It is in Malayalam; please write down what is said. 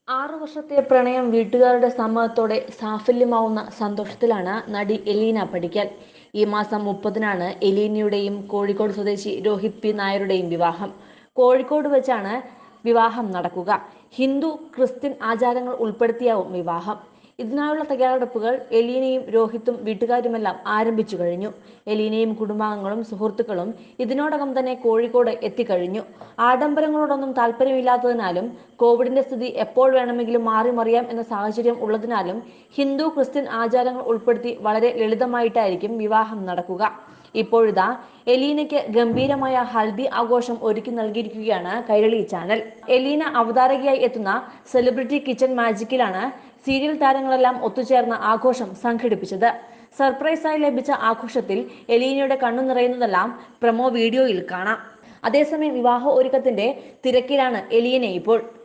ആറു വർഷത്തെ പ്രണയം വീട്ടുകാരുടെ സമ്മതത്തോടെ സാഫല്യമാവുന്ന സന്തോഷത്തിലാണ് നടി എലീന പടിക്കൽ ഈ മാസം മുപ്പതിനാണ് എലീനയുടെയും കോഴിക്കോട് സ്വദേശി രോഹിത് പി നായരുടെയും വിവാഹം കോഴിക്കോട് വെച്ചാണ് വിവാഹം നടക്കുക ഹിന്ദു ക്രിസ്ത്യൻ ആചാരങ്ങൾ ഉൾപ്പെടുത്തിയാവും വിവാഹം ഇതിനായുള്ള തയ്യാറെടുപ്പുകൾ എലീനയും രോഹിത്തും വീട്ടുകാരുമെല്ലാം ആരംഭിച്ചു കഴിഞ്ഞു എലീനയും കുടുംബാംഗങ്ങളും സുഹൃത്തുക്കളും ഇതിനോടകം തന്നെ കോഴിക്കോട് എത്തിക്കഴിഞ്ഞു ആഡംബരങ്ങളോടൊന്നും താല്പര്യമില്ലാത്തതിനാലും കോവിഡിന്റെ സ്ഥിതി എപ്പോൾ വേണമെങ്കിലും മാറി മറിയാം എന്ന സാഹചര്യം ഉള്ളതിനാലും ഹിന്ദു ക്രിസ്ത്യൻ ആചാരങ്ങൾ ഉൾപ്പെടുത്തി വളരെ ലളിതമായിട്ടായിരിക്കും വിവാഹം നടക്കുക ഇപ്പോഴിതാ എലീനയ്ക്ക് ഗംഭീരമായ ഹൽദി ആഘോഷം ഒരുക്കി നൽകിയിരിക്കുകയാണ് കൈരളി ചാനൽ എലീന അവതാരകയായി എത്തുന്ന സെലിബ്രിറ്റി കിച്ചൺ മാജിക്കിലാണ് സീരിയൽ താരങ്ങളെല്ലാം ഒത്തുചേർന്ന ആഘോഷം സംഘടിപ്പിച്ചത് സർപ്രൈസായി ലഭിച്ച ആഘോഷത്തിൽ എലീനയുടെ കണ്ണു നിറയുന്നതെല്ലാം പ്രമോ വീഡിയോയിൽ കാണാം അതേസമയം വിവാഹ ഒരുക്കത്തിന്റെ തിരക്കിലാണ് എലീന ഇപ്പോൾ